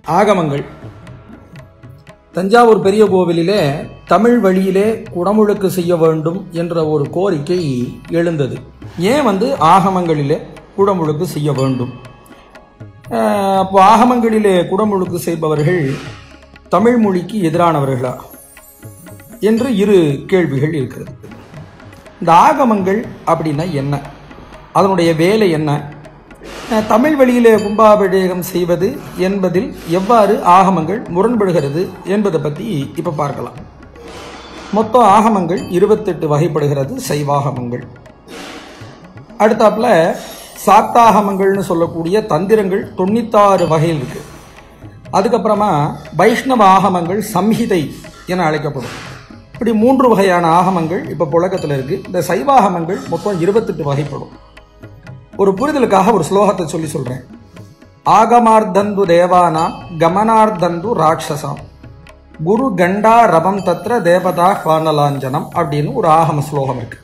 ஆகமங்கள் தஞ்சாவூர் பெரிய கோவிலிலே தமிழ் வழியிலே குடமுழுக்கு செய்ய வேண்டும் என்ற ஒரு கோரிக்கை எழுந்தது ஏன் வந்து ஆகமங்களிலே குடமுழுக்கு செய்ய வேண்டும் அஹ், அப்போ ஆகமங்களிலே குடமுழுக்கு செய்பவர்கள் தமிழ் மொழிக்கு எதிரானவர்களா என்று இரு கேள்விகள் இருக்கிறது இந்த ஆகமங்கள் அப்படின்னா என்ன அதனுடைய வேலை என்ன அஹ், தமிழ் வழியிலே கும்பாபிஷேகம் செய்வது என்பதில் எவ்வாறு ஆகமங்கள் முரண்படுகிறது என்பதை பற்றி இப்போ பார்க்கலாம் மொத்தம் ஆகமங்கள் இருபத்தெட்டு வகைப்படுகிறது சைவாகமங்கள் அடுத்தாப்புல சாத்தாகமங்கள்னு சொல்லக்கூடிய தந்திரங்கள் தொண்ணூத்தாறு வகையில் இருக்கு அதுக்கப்புறமா வைஷ்ணவ ஆகமங்கள் சம்ஹிதை என அழைக்கப்படும் இப்படி மூன்று வகையான ஆகமங்கள் இப்போ புழக்கத்தில் இருக்கு இந்த சைவாகமங்கள் மொத்தம் இருபத்தெட்டு வகைப்படும் ஒரு புரிதலுக்காக ஒரு ஸ்லோகத்தை சொல்லி சொல்றேன் ஆகமார்த்தந்து தேவானாம் கமனார்த்தந்து ராட்சசாம் குரு கண்டா ரவம் தத்ர தேவதா பானலாஞ்சனம் அப்படின்னு ஒரு ஆகம ஸ்லோகம் இருக்கு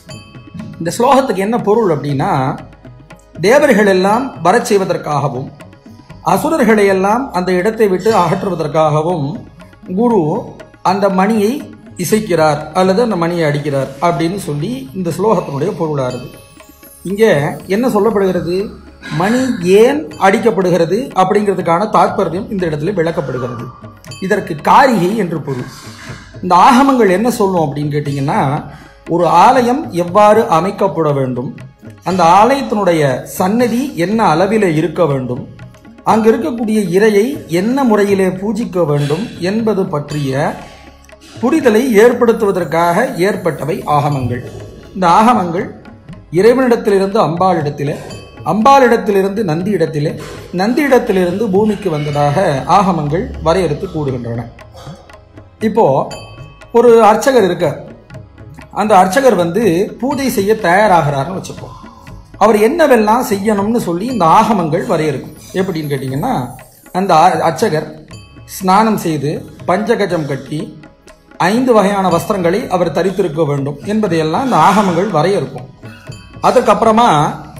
இந்த ஸ்லோகத்துக்கு என்ன பொருள் அப்படின்னா தேவர்கள் எல்லாம் வரச் செய்வதற்காகவும் அசுரர்களை எல்லாம் அந்த இடத்தை விட்டு அகற்றுவதற்காகவும் குரு அந்த மணியை இசைக்கிறார் அல்லது அந்த மணியை அடிக்கிறார் அப்படின்னு சொல்லி இந்த ஸ்லோகத்தினுடைய பொருளாருது இங்கே என்ன சொல்லப்படுகிறது மணி ஏன் அடிக்கப்படுகிறது அப்படிங்கிறதுக்கான தாற்பயம் இந்த இடத்துல விளக்கப்படுகிறது இதற்கு காரிகை என்று பொருள் இந்த ஆகமங்கள் என்ன சொல்லும் அப்படின்னு கேட்டிங்கன்னா ஒரு ஆலயம் எவ்வாறு அமைக்கப்பட வேண்டும் அந்த ஆலயத்தினுடைய சன்னதி என்ன அளவிலே இருக்க வேண்டும் அங்கு இருக்கக்கூடிய இறையை என்ன முறையிலே பூஜிக்க வேண்டும் என்பது பற்றிய புரிதலை ஏற்படுத்துவதற்காக ஏற்பட்டவை ஆகமங்கள் இந்த ஆகமங்கள் இறைவனிடத்திலிருந்து அம்பாளிடத்திலே அம்பாளிடத்திலிருந்து நந்தி இடத்திலே நந்தி இடத்திலிருந்து பூமிக்கு வந்ததாக ஆகமங்கள் வரையறுத்து கூறுகின்றன இப்போ ஒரு அர்ச்சகர் இருக்கார் அந்த அர்ச்சகர் வந்து பூஜை செய்ய தயாராகிறாருன்னு வச்சுப்போம் அவர் என்னவெல்லாம் செய்யணும்னு சொல்லி இந்த ஆகமங்கள் வரையறுக்கும் எப்படின்னு கேட்டிங்கன்னா அந்த அ- அர்ச்சகர் ஸ்நானம் செய்து பஞ்சகஜம் கட்டி ஐந்து வகையான வஸ்திரங்களை அவர் தரித்திருக்க வேண்டும் என்பதையெல்லாம் இந்த ஆகமங்கள் வரையறுக்கும் அதுக்கப்புறமா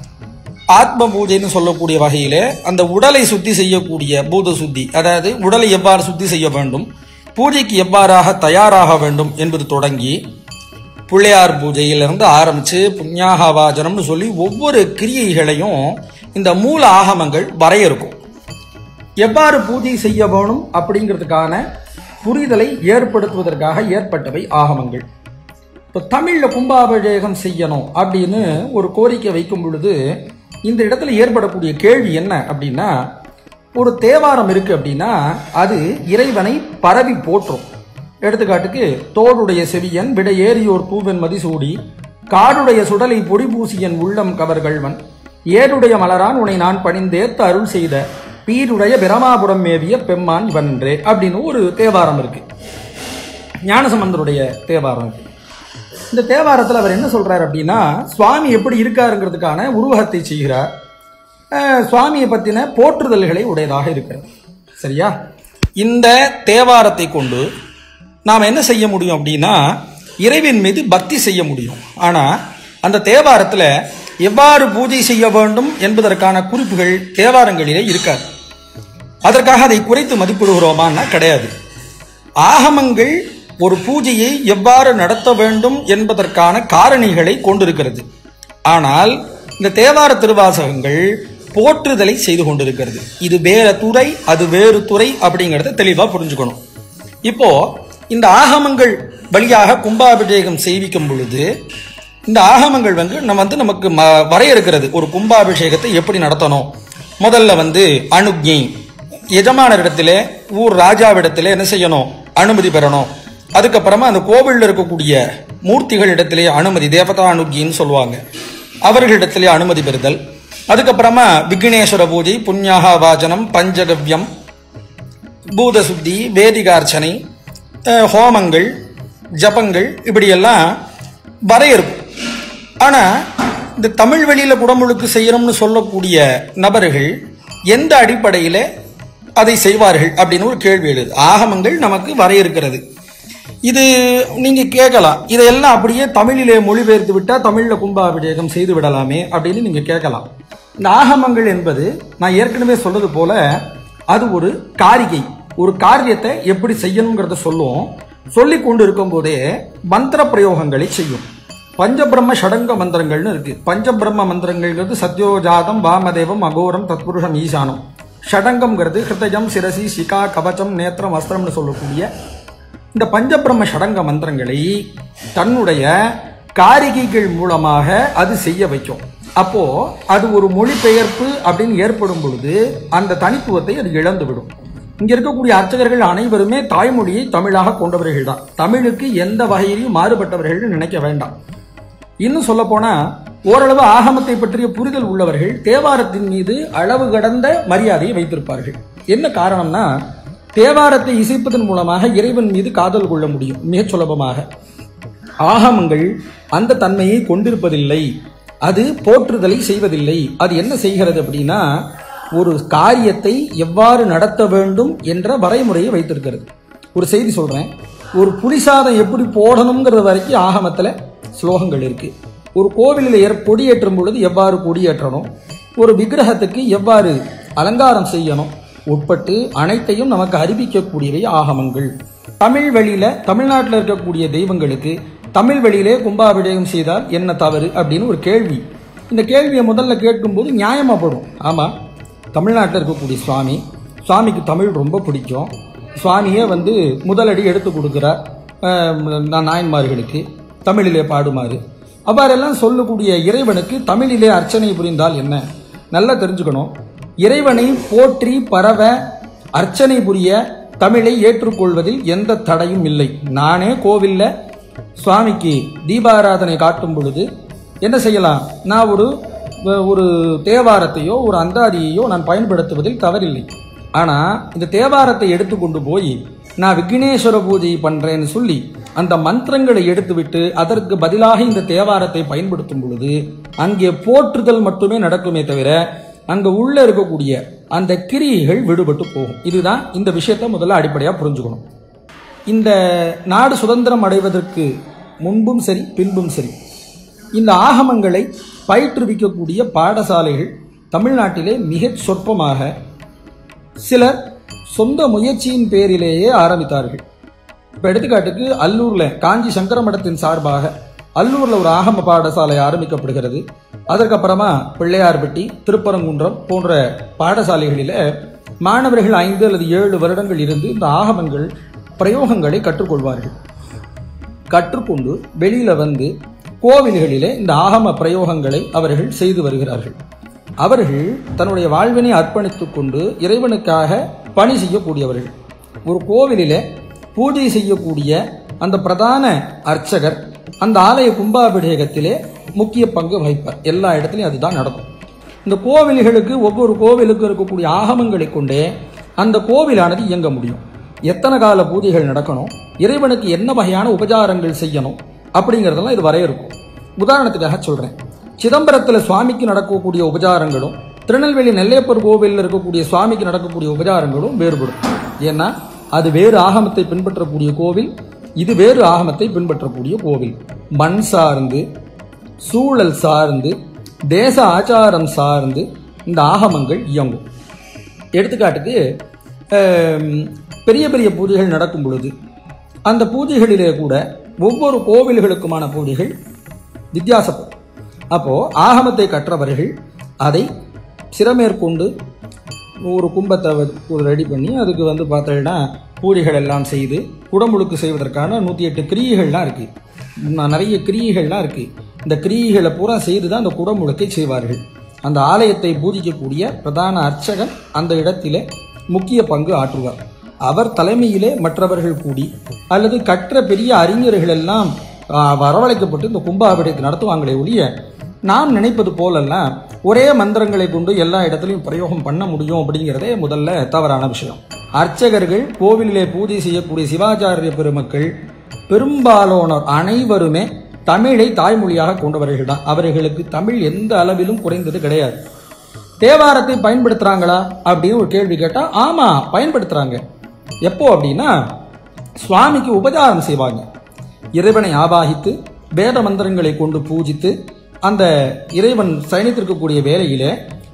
ஆத்ம பூஜைன்னு சொல்லக்கூடிய வகையிலே அந்த உடலை சுத்தி செய்யக்கூடிய பூத சுத்தி அதாவது உடலை எவ்வாறு சுத்தி செய்ய வேண்டும் பூஜைக்கு எவ்வாறாக தயாராக வேண்டும் என்பது தொடங்கி பிள்ளையார் பூஜையிலிருந்து ஆரம்பிச்சு புண்ணியாகவாஜனம்னு சொல்லி ஒவ்வொரு கிரியைகளையும் இந்த மூல ஆகமங்கள் வரையறுக்கும் எவ்வாறு பூஜை செய்ய வேணும் அப்படிங்கிறதுக்கான புரிதலை ஏற்படுத்துவதற்காக ஏற்பட்டவை ஆகமங்கள் இப்போ தமிழில் கும்பாபிஷேகம் செய்யணும் அப்படின்னு ஒரு கோரிக்கை வைக்கும் பொழுது இந்த இடத்துல ஏற்படக்கூடிய கேள்வி என்ன அப்படின்னா ஒரு தேவாரம் இருக்கு அப்படின்னா அது இறைவனை பரவி போற்றும் எடுத்துக்காட்டுக்கு தோடுடைய செவியன் விட ஏறியோர் பூவன் மதிசூடி காடுடைய சுடலை பொடி பூசியன் உள்ளம் கவர்கள்வன் ஏடுடைய மலரான் உன்னை நான் பணிந்தேத்து அருள் செய்த பீருடைய பிரமாபுரம் மேவிய பெம்மான் இவன்றே அப்படின்னு ஒரு தேவாரம் இருக்கு ஞானசம்பந்தருடைய தேவாரம் இது இந்த தேவாரத்தில் அவர் என்ன சொல்றார் அப்படின்னா சுவாமி எப்படி இருக்காருங்கிறதுக்கான உருவகத்தை செய்கிறார் அஹ், சுவாமியை பற்றின போற்றுதல்களை உடையதாக இருக்கிறது சரியா இந்த தேவாரத்தை கொண்டு நாம் என்ன செய்ய முடியும் அப்படின்னா இறைவன் மீது பக்தி செய்ய முடியும் ஆனால் அந்த தேவாரத்தில் எவ்வாறு பூஜை செய்ய வேண்டும் என்பதற்கான குறிப்புகள் தேவாரங்களிலே இருக்காது அதற்காக அதை குறைத்து மதிப்பிடுகிறோமான்னா கிடையாது ஆகமங்கள் ஒரு பூஜையை எவ்வாறு நடத்த வேண்டும் என்பதற்கான காரணிகளை கொண்டிருக்கிறது ஆனால் இந்த தேவார திருவாசகங்கள் போற்றுதலை செய்து கொண்டிருக்கிறது இது வேற துறை அது வேறு துறை அப்படிங்கிறத தெளிவா புரிஞ்சுக்கணும் இப்போ இந்த ஆகமங்கள் வழியாக கும்பாபிஷேகம் செய்விக்கும் பொழுது இந்த ஆகமங்கள் வந்து நம்ம வந்து நமக்கு ம- வரையறுக்கிறது ஒரு கும்பாபிஷேகத்தை எப்படி நடத்தணும் முதல்ல வந்து அனுக்ஞை எஜமானரிடத்திலே ஊர் ராஜாவிடத்திலே என்ன செய்யணும் அனுமதி பெறணும் அதுக்கப்புறமா அந்த கோவிலில் இருக்கக்கூடிய மூர்த்திகளிடத்திலே அனுமதி தேவதா அனுக்கின்னு சொல்லுவாங்க அவர்களிடத்திலே அனுமதி பெறுதல் அதுக்கப்புறமா விக்னேஸ்வர பூஜை புண்ணியாக வாசனம் பஞ்சகவ்யம் பூத சுத்தி வேதிகார்ச்சனை அஹ், ஹோமங்கள் ஜபங்கள் இப்படியெல்லாம் வரையறுக்கும் ஆனால் இந்த தமிழ் வழியில் குடமுழுக்கு செய்யணும்னு சொல்லக்கூடிய நபர்கள் எந்த அடிப்படையில் அதை செய்வார்கள் அப்படின்னு ஒரு கேள்வி எழுது ஆகமங்கள் நமக்கு வரையறுக்கிறது இது நீங்க கேட்கலாம் இதையெல்லாம் அப்படியே தமிழிலே மொழிபெயர்த்து விட்டா தமிழ்ல கும்பாபிஷேகம் செய்து விடலாமே அப்படின்னு நீங்க கேட்கலாம் இந்த ஆகமங்கள் என்பது நான் ஏற்கனவே சொன்னது போல அது ஒரு காரிகை ஒரு காரியத்தை எப்படி செய்யணுங்கிறத சொல்லும் சொல்லி கொண்டு இருக்கும்போதே மந்திர பிரயோகங்களை செய்யும் பஞ்சபிரம்ம ஷடங்க மந்திரங்கள்னு இருக்கு பஞ்சபிரம்ம மந்திரங்கள்ங்கிறது சத்யோஜாதம் வாமதேவம் அகோரம் தத்புருஷம் ஈசானம் ஷடங்கம்ங்கிறது ஹிருதயம் சிரசி சிகா கவச்சம் நேத்திரம் வஸ்திரம்னு சொல்லக்கூடிய இந்த பஞ்சபிரம்ம ஷடங்க மந்திரங்களை தன்னுடைய காரிகைகள் மூலமாக அது செய்ய வைக்கும் அப்போ அது ஒரு மொழிபெயர்ப்பு அப்படின்னு ஏற்படும் பொழுது அந்த தனித்துவத்தை அது இழந்து விடும் இங்க இருக்கக்கூடிய அர்ச்சகர்கள் அனைவருமே தாய்மொழியை தமிழாக கொண்டவர்கள் தான் தமிழுக்கு எந்த வகையிலும் மாறுபட்டவர்கள் நினைக்க வேண்டாம் இன்னும் சொல்ல போனா ஓரளவு ஆகமத்தை பற்றிய புரிதல் உள்ளவர்கள் தேவாரத்தின் மீது அளவு கடந்த மரியாதையை வைத்திருப்பார்கள் என்ன காரணம்னா தேவாரத்தை இசைப்பதன் மூலமாக இறைவன் மீது காதல் கொள்ள முடியும் மிகச் சுலபமாக ஆகமங்கள் அந்த தன்மையை கொண்டிருப்பதில்லை அது போற்றுதலை செய்வதில்லை அது என்ன செய்கிறது அப்படின்னா ஒரு காரியத்தை எவ்வாறு நடத்த வேண்டும் என்ற வரைமுறையை வைத்திருக்கிறது ஒரு செய்தி சொல்றேன் ஒரு புலிசாதம் எப்படி போடணுங்கிறது வரைக்கும் ஆகமத்தில் ஸ்லோகங்கள் இருக்கு ஒரு கோவிலில் ஏற் கொடியேற்றும் பொழுது எவ்வாறு கொடியேற்றணும் ஒரு விக்கிரகத்துக்கு எவ்வாறு அலங்காரம் செய்யணும் உட்பட்டு அனைத்தையும் நமக்கு அறிவிக்கக்கூடியவை ஆகமங்கள் தமிழ் வழியில தமிழ்நாட்டில் இருக்கக்கூடிய தெய்வங்களுக்கு தமிழ் வழியிலே கும்பாபிஷேகம் செய்தால் என்ன தவறு அப்படின்னு ஒரு கேள்வி இந்த கேள்வியை முதல்ல கேட்கும்போது நியாயமா படும் ஆமா தமிழ்நாட்டில் இருக்கக்கூடிய சுவாமி சுவாமிக்கு தமிழ் ரொம்ப பிடிக்கும் சுவாமியே வந்து முதலடி எடுத்து கொடுக்குறார் அஹ், நா- நாயன்மார்களுக்கு தமிழிலே பாடுமாறு அவ்வாறெல்லாம் சொல்லக்கூடிய இறைவனுக்கு தமிழிலே அர்ச்சனை புரிந்தால் என்ன நல்லா தெரிஞ்சுக்கணும் இறைவனை போற்றி பரவ அர்ச்சனை புரிய தமிழை ஏற்றுக்கொள்வதில் எந்த தடையும் இல்லை நானே கோவில்ல சுவாமிக்கு தீபாராதனை காட்டும் பொழுது என்ன செய்யலாம் நான் ஒரு ஒரு தேவாரத்தையோ ஒரு அந்தாதியையோ நான் பயன்படுத்துவதில் தவறில்லை ஆனா இந்த தேவாரத்தை எடுத்துக்கொண்டு போய் நான் விக்னேஸ்வர பூஜை பண்றேன்னு சொல்லி அந்த மந்திரங்களை எடுத்துவிட்டு அதற்கு பதிலாக இந்த தேவாரத்தை பயன்படுத்தும் பொழுது அங்கே போற்றுதல் மட்டுமே நடக்குமே தவிர அங்க உள்ள இருக்கக்கூடிய அந்த கிரியைகள் விடுபட்டு போகும் இதுதான் இந்த விஷயத்தை முதல்ல அடிப்படையா புரிஞ்சுக்கணும் இந்த நாடு சுதந்திரம் அடைவதற்கு முன்பும் சரி பின்பும் சரி இந்த ஆகமங்களை பயிற்றுவிக்கக்கூடிய பாடசாலைகள் தமிழ்நாட்டிலே மிகச் சொற்பமாக சிலர் சொந்த முயற்சியின் பேரிலேயே ஆரம்பித்தார்கள் இப்போ எடுத்துக்காட்டுக்கு அல்லூர்ல காஞ்சி சங்கர மடத்தின் சார்பாக அல்லூர்ல ஒரு ஆகம பாடசாலை ஆரம்பிக்கப்படுகிறது அதற்கப்புறமா பிள்ளையார்பட்டி திருப்பரங்குன்றம் போன்ற பாடசாலைகளில மாணவர்கள் ஐந்து அல்லது ஏழு வருடங்கள் இருந்து இந்த ஆகமங்கள் பிரயோகங்களை கற்றுக்கொள்வார்கள் கற்றுக்கொண்டு வெளியில வந்து கோவில்களிலே இந்த ஆகம பிரயோகங்களை அவர்கள் செய்து வருகிறார்கள் அவர்கள் தன்னுடைய வாழ்வினை அர்ப்பணித்துக் கொண்டு இறைவனுக்காக பணி செய்யக்கூடியவர்கள் ஒரு கோவிலிலே பூஜை செய்யக்கூடிய அந்த பிரதான அர்ச்சகர் அந்த ஆலய கும்பாபிஷேகத்திலே முக்கிய பங்கு வகிப்பார் எல்லா இடத்துலையும் அதுதான் நடக்கும் இந்த கோவில்களுக்கு ஒவ்வொரு கோவிலுக்கு இருக்கக்கூடிய ஆகமங்களை கொண்டே அந்த கோவிலானது இயங்க முடியும் எத்தனை கால பூஜைகள் நடக்கணும் இறைவனுக்கு என்ன வகையான உபச்சாரங்கள் செய்யணும் அப்படிங்கிறதெல்லாம் இது வரையறுக்கும் உதாரணத்துக்காக சொல்றேன் சிதம்பரத்தில் சுவாமிக்கு நடக்கக்கூடிய உபச்சாரங்களும் திருநெல்வேலி நெல்லையப்பர் கோவிலில் இருக்கக்கூடிய சுவாமிக்கு நடக்கக்கூடிய உபச்சாரங்களும் வேறுபடும் ஏன்னா அது வேறு ஆகமத்தை பின்பற்றக்கூடிய கோவில் இது வேறு ஆகமத்தை பின்பற்றக்கூடிய கோவில் மண் சார்ந்து சூழல் சார்ந்து தேச ஆச்சாரம் சார்ந்து இந்த ஆகமங்கள் இயங்கும் எடுத்துக்காட்டுக்கு ஆம், பெரிய பெரிய பூஜைகள் நடக்கும் பொழுது அந்த பூஜைகளிலே கூட ஒவ்வொரு கோவில்களுக்குமான பூஜைகள் வித்தியாசப்படும் அப்போ ஆகமத்தை கற்றவர்கள் அதை சிறமேற்கொண்டு ஒரு கும்பத்தை ரெடி பண்ணி அதுக்கு வந்து பார்த்தீங்கன்னா பூஜைகள் எல்லாம் செய்து குடமுழுக்கு செய்வதற்கான நூற்றி எட்டு கிரியைகள்லாம் இருக்குது நிறைய கிரியைகள்லாம் இருக்குது இந்த கிரியைகளை பூரா செய்து தான் அந்த குடமுழுக்கை செய்வார்கள் அந்த ஆலயத்தை பூஜிக்கக்கூடிய பிரதான அர்ச்சகன் அந்த இடத்திலே முக்கிய பங்கு ஆற்றுவார் அவர் தலைமையிலே மற்றவர்கள் கூடி அல்லது கற்ற பெரிய அறிஞர்கள் எல்லாம் ஆ, வரவழைக்கப்பட்டு இந்த கும்பாபிடத்தை நடத்துவாங்களே ஒழிய நாம் நினைப்பது போலெல்லாம் ஒரே மந்திரங்களை கொண்டு எல்லா இடத்துலையும் பிரயோகம் பண்ண முடியும் அப்படிங்கிறதே முதல்ல தவறான விஷயம் அர்ச்சகர்கள் கோவிலிலே பூஜை செய்யக்கூடிய சிவாச்சாரிய பெருமக்கள் பெரும்பாலானோர் அனைவருமே தமிழை தாய்மொழியாக கொண்டவர்கள் தான் அவர்களுக்கு தமிழ் எந்த அளவிலும் குறைந்தது கிடையாது தேவாரத்தை பயன்படுத்துறாங்களா அப்படின்னு ஒரு கேள்வி கேட்டா ஆமா பயன்படுத்துறாங்க எப்போ அப்படின்னா சுவாமிக்கு உபச்சாரம் செய்வாங்க இறைவனை ஆபாகித்து வேத மந்திரங்களை கொண்டு பூஜித்து அந்த இறைவன் சயனித்திருக்கக்கூடிய வேலையிலே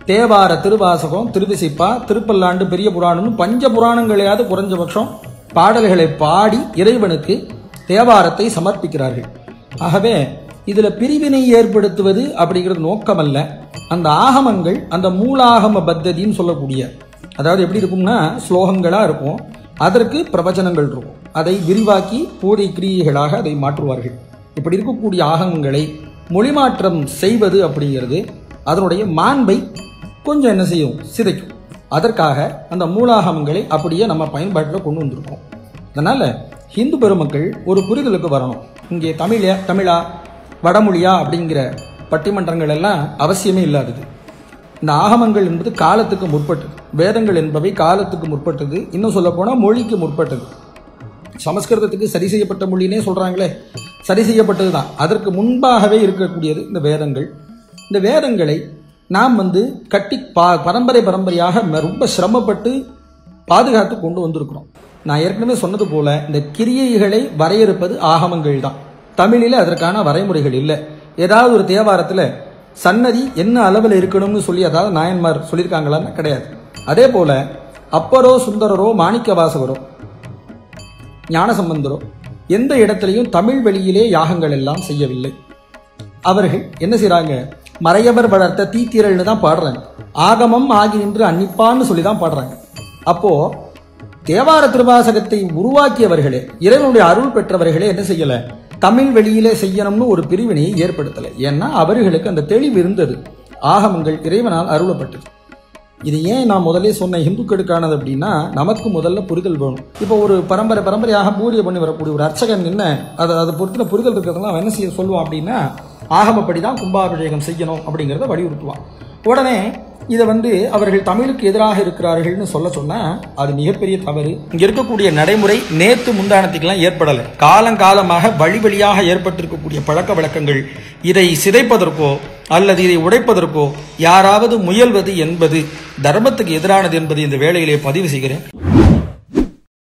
தேவார திருவாசகம் திருவிசிப்பா திருப்பல்லாண்டு பெரிய புராணம்னு பஞ்ச புராணங்களையாவது குறைஞ்சபட்சம் பாடல்களை பாடி இறைவனுக்கு தேவாரத்தை சமர்ப்பிக்கிறார்கள் ஆகவே இதுல பிரிவினை ஏற்படுத்துவது அப்படிங்கிறது நோக்கமல்ல அந்த ஆகமங்கள் அந்த மூலாகம பத்ததின்னு சொல்லக்கூடிய அதாவது எப்படி இருக்கும்னா ஸ்லோகங்களா இருக்கும் அதற்கு பிரவச்சனங்கள் இருக்கும் அதை விரிவாக்கி பூதை கிரியைகளாக அதை மாற்றுவார்கள் இப்படி இருக்கக்கூடிய ஆகமங்களை மொழிமாற்றம் செய்வது அப்படிங்கிறது அதனுடைய மாண்பை கொஞ்சம் என்ன செய்யும் சிதைக்கும் அதற்காக அந்த மூலாகமங்களை அப்படியே நம்ம பயன்பாட்டில் கொண்டு வந்திருக்கோம் அதனால ஹிந்து பெருமக்கள் ஒரு புரிதலுக்கு வரணும் இங்கே தமிழ தமிழா வடமொழியா அப்படிங்கிற பட்டிமன்றங்கள் எல்லாம் அவசியமே இல்லாதது இந்த ஆகமங்கள் என்பது காலத்துக்கு முற்பட்டது வேதங்கள் என்பவை காலத்துக்கு முற்பட்டது இன்னும் சொல்ல போனால் மொழிக்கு முற்பட்டது சமஸ்கிருதத்துக்கு சரி செய்யப்பட்ட மொழினே சொல்றாங்களே சரி செய்யப்பட்டது தான் அதற்கு முன்பாகவே இருக்கக்கூடியது இந்த வேதங்கள் இந்த வேதங்களை நாம் வந்து கட்டி பா பரம்பரை பரம்பரையாக ம- ரொம்ப சிரமப்பட்டு பாதுகாத்து கொண்டு வந்திருக்கிறோம் நான் ஏற்கனவே சொன்னது போல இந்த கிரியைகளை வரையறுப்பது ஆகமங்கள் தான் தமிழில் அதற்கான வரைமுறைகள் இல்லை ஏதாவது ஒரு தேவாரத்தில் சன்னதி என்ன அளவில் இருக்கணும்னு சொல்லி அதாவது நாயன்மார் சொல்லியிருக்காங்களான்னு கிடையாது அதே போல அப்பரோ சுந்தரரோ மாணிக்க வாசகரோ ஞானசம்பந்தரோ எந்த இடத்திலையும் தமிழ் வழியிலே யாகங்கள் எல்லாம் செய்யவில்லை அவர்கள் என்ன செய்றாங்க மறையவர் வளர்த்த தீத்திரல்னு தான் பாடுறாங்க ஆகமம் ஆகி நின்று அன்னிப்பான்னு சொல்லி தான் பாடுறாங்க அப்போ தேவார திருவாசகத்தை உருவாக்கியவர்களே இறைவனுடைய அருள் பெற்றவர்களே என்ன செய்யல தமிழ் வெளியிலே செய்யணும்னு ஒரு பிரிவினையை ஏற்படுத்தலை ஏன்னா அவர்களுக்கு அந்த தெளிவு இருந்தது ஆகமங்கள் இறைவனால் அருளப்பட்டது இது ஏன் நான் முதல்ல சொன்ன இந்துக்களுக்கானது அப்படின்னா நமக்கு முதல்ல புரிதல் வேணும் இப்போ ஒரு பரம்பரை பரம்பரையாக பூஜை பண்ணி வரக்கூடிய ஒரு அர்ச்சகன் என்ன அதை அதை பொறுத்துல புரிதல் இருக்கிறதுலாம் அவன் என்ன செய்ய சொல்லுவான் அப்படின்னா ஆகமப்படி தான் கும்பாபிஷேகம் செய்யணும் அப்படிங்கிறத வலியுறுத்துவான் உடனே இதை வந்து அவர்கள் தமிழுக்கு எதிராக இருக்கிறார்கள்னு சொல்ல சொன்னா அது மிகப்பெரிய தவறு இங்க இருக்கக்கூடிய நடைமுறை நேத்து முந்தானத்துக்கெல்லாம் ஏற்படலை காலங்காலமாக வழி வழியாக ஏற்பட்டிருக்கக்கூடிய பழக்க வழக்கங்கள் இதை சிதைப்பதற்கோ அல்லது இதை உடைப்பதற்கோ யாராவது முயல்வது என்பது தர்மத்துக்கு எதிரானது என்பது இந்த வேளையிலே பதிவு செய்கிறேன்